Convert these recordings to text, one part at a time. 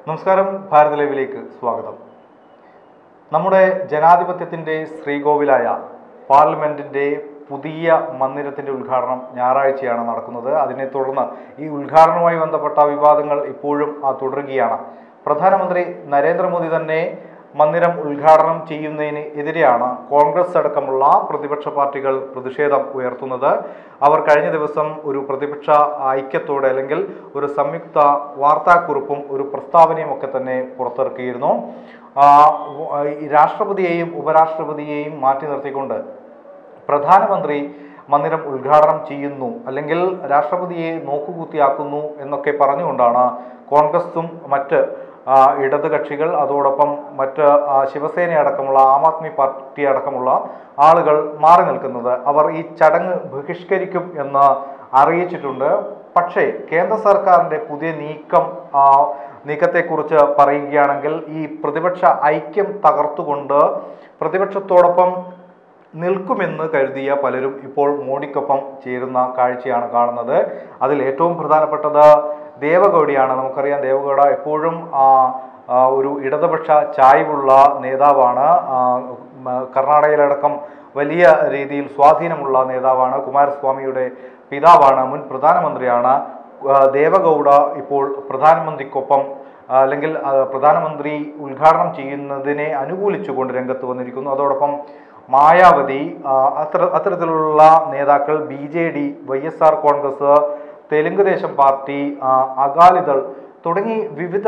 നമസ്കാരം ഭാരത് ലൈവിലേക്ക് സ്വാഗതം നമ്മുടെ ജനാധിപത്യത്തിൻ്റെ ശ്രീകോവിലായ പാർലമെന്റിന്റെ പുതിയ മന്ദിരത്തിന്റെ ഉദ്ഘാടനം ഞായറാഴ്ചയാണ് നടക്കുന്നത് അതിനെ തുടർന്ന് ഈ ഉദ്ഘാടനവുമായി ബന്ധപ്പെട്ട വിവാദങ്ങൾ ഇപ്പോഴും ആ, തുടരുകയാണ് പ്രധാനമന്ത്രി നരേന്ദ്രമോദി തന്നെ മന്ദിരം ഉദ്ഘാടനം ചെയ്യുന്നതിന് എതിരെയാണ് കോൺഗ്രസ് അടക്കമുള്ള പ്രതിപക്ഷ പാർട്ടികൾ പ്രതിഷേധം ഉയർത്തുന്നത് അവർ കഴിഞ്ഞ ദിവസം ഒരു പ്രതിപക്ഷ ഐക്യത്തോടെ അല്ലെങ്കിൽ ഒരു സംയുക്ത വാർത്താക്കുറിപ്പും ഒരു പ്രസ്താവനയും ഒക്കെ തന്നെ പുറത്തിറക്കിയിരുന്നു ആ, ഈ രാഷ്ട്രപതിയെയും ഉപരാഷ്ട്രപതിയെയും മാറ്റി നിർത്തിക്കൊണ്ട് പ്രധാനമന്ത്രി മന്ദിരം ഉദ്ഘാടനം ചെയ്യുന്നു അല്ലെങ്കിൽ രാഷ്ട്രപതിയെ നോക്കുകുത്തിയാക്കുന്നു എന്നൊക്കെ പറഞ്ഞുകൊണ്ടാണ് കോൺഗ്രസും മറ്റ് ആ, ഇടത് കക്ഷികൾ അതോടൊപ്പം മറ്റ് ആ, ശിവസേന അടക്കമുള്ള ആം ആദ്മി പാർട്ടി അടക്കമുള്ള ആളുകൾ മാറി നിൽക്കുന്നത് അവർ ഈ ചടങ്ങ് ബഹിഷ്കരിക്കും എന്ന് അറിയിച്ചിട്ടുണ്ട് പക്ഷേ കേന്ദ്ര സർക്കാരിൻ്റെ പുതിയ നീക്കം ആ, നീക്കത്തെക്കുറിച്ച് പറയുകയാണെങ്കിൽ ഈ പ്രതിപക്ഷ ഐക്യം തകർത്തുകൊണ്ട് പ്രതിപക്ഷത്തോടൊപ്പം നിൽക്കുമെന്ന് കരുതിയ പലരും ഇപ്പോൾ മോഡിക്കൊപ്പം ചേരുന്ന കാഴ്ചയാണ് കാണുന്നത് അതിൽ ഏറ്റവും പ്രധാനപ്പെട്ടത് ദേവഗൗഡയാണ് നമുക്കറിയാം ദേവഗൗഡ എപ്പോഴും ആ, ആ, ഒരു ഇടതുപക്ഷ ചായ്വുള്ള നേതാവാണ് ആ, മ- കർണാടകയിലടക്കം വലിയ രീതിയിൽ സ്വാധീനമുള്ള നേതാവാണ് കുമാരസ്വാമിയുടെ പിതാവാണ് മുൻ പ്രധാനമന്ത്രിയാണ് ആ, ദേവഗൗഡ ഇപ്പോൾ പ്രധാനമന്ത്രിക്കൊപ്പം ആ, അല്ലെങ്കിൽ ആ, പ്രധാനമന്ത്രി ഉദ്ഘാടനം ചെയ്യുന്നതിനെ അനുകൂലിച്ചുകൊണ്ട് രംഗത്ത് വന്നിരിക്കുന്നു അതോടൊപ്പം മായാവതി ആ, അത്ര അത്തരത്തിലുള്ള നേതാക്കൾ B J D Y S R Congress Telugu Desam party ആ, അകാലിദൾ തുടങ്ങി വിവിധ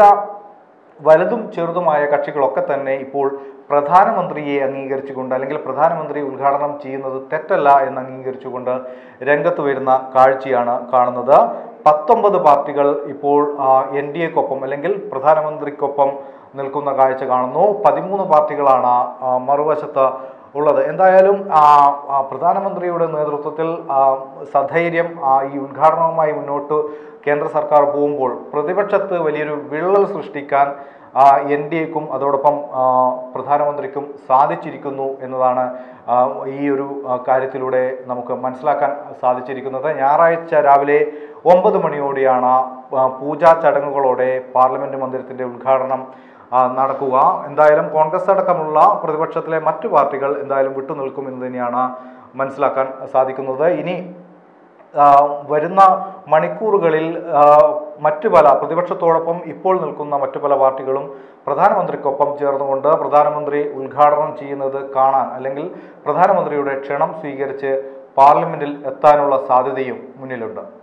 വലുതും ചെറുതുമായ കക്ഷികളൊക്കെ തന്നെ ഇപ്പോൾ പ്രധാനമന്ത്രിയെ അംഗീകരിച്ചുകൊണ്ട് അല്ലെങ്കിൽ പ്രധാനമന്ത്രി ഉദ്ഘാടനം ചെയ്യുന്നത് തെറ്റല്ല എന്ന് അംഗീകരിച്ചുകൊണ്ട് രംഗത്ത് വരുന്ന കാഴ്ചയാണ് കാണുന്നത് പത്തൊമ്പത് പാർട്ടികൾ ഇപ്പോൾ എൻ ഡി എക്കൊപ്പം അല്ലെങ്കിൽ പ്രധാനമന്ത്രിക്കൊപ്പം നിൽക്കുന്ന കാഴ്ച കാണുന്നു പതിമൂന്ന് പാർട്ടികളാണ് ആ, മറുവശത്ത് ഉള്ളത് എന്തായാലും ആ, ആ, പ്രധാനമന്ത്രിയുടെ നേതൃത്വത്തിൽ ആ, സധൈര്യം ആ, ഈ ഉദ്ഘാടനവുമായി മുന്നോട്ട് കേന്ദ്ര സർക്കാർ പോകുമ്പോൾ പ്രതിപക്ഷത്ത് വലിയൊരു വിള്ളൽ സൃഷ്ടിക്കാൻ എൻ ഡി എക്കും അതോടൊപ്പം ആ, പ്രധാനമന്ത്രിക്കും സാധിച്ചിരിക്കുന്നു എന്നതാണ് ആ, ഈ ഒരു ആ, കാര്യത്തിലൂടെ നമുക്ക് മനസ്സിലാക്കാൻ സാധിച്ചിരിക്കുന്നത് ഞായറാഴ്ച രാവിലെ ഒമ്പത് മണിയോടെയാണ് ആ, പൂജാ ചടങ്ങുകളോടെ പാർലമെന്റ് മന്ദിരത്തിന്റെ ഉദ്ഘാടനം ആ, നടക്കുക എന്തായാലും കോൺഗ്രസ് അടക്കമുള്ള പ്രതിപക്ഷത്തിലെ മറ്റു പാർട്ടികൾ എന്തായാലും വിട്ടുനിൽക്കും എന്ന് തന്നെയാണ് മനസ്സിലാക്കാൻ സാധിക്കുന്നത് ഇനി ആ, വരുന്ന മണിക്കൂറുകളിൽ ആ, മറ്റു പല പ്രതിപക്ഷത്തോടൊപ്പം ഇപ്പോൾ നിൽക്കുന്ന മറ്റു പല പാർട്ടികളും പ്രധാനമന്ത്രിക്കൊപ്പം ചേർന്നുകൊണ്ട് പ്രധാനമന്ത്രി ഉദ്ഘാടനം ചെയ്യുന്നത് കാണാൻ അല്ലെങ്കിൽ പ്രധാനമന്ത്രിയുടെ ക്ഷണം സ്വീകരിച്ച് പാർലമെന്റിൽ എത്താനുള്ള സാധ്യതയും മുന്നിലുണ്ട്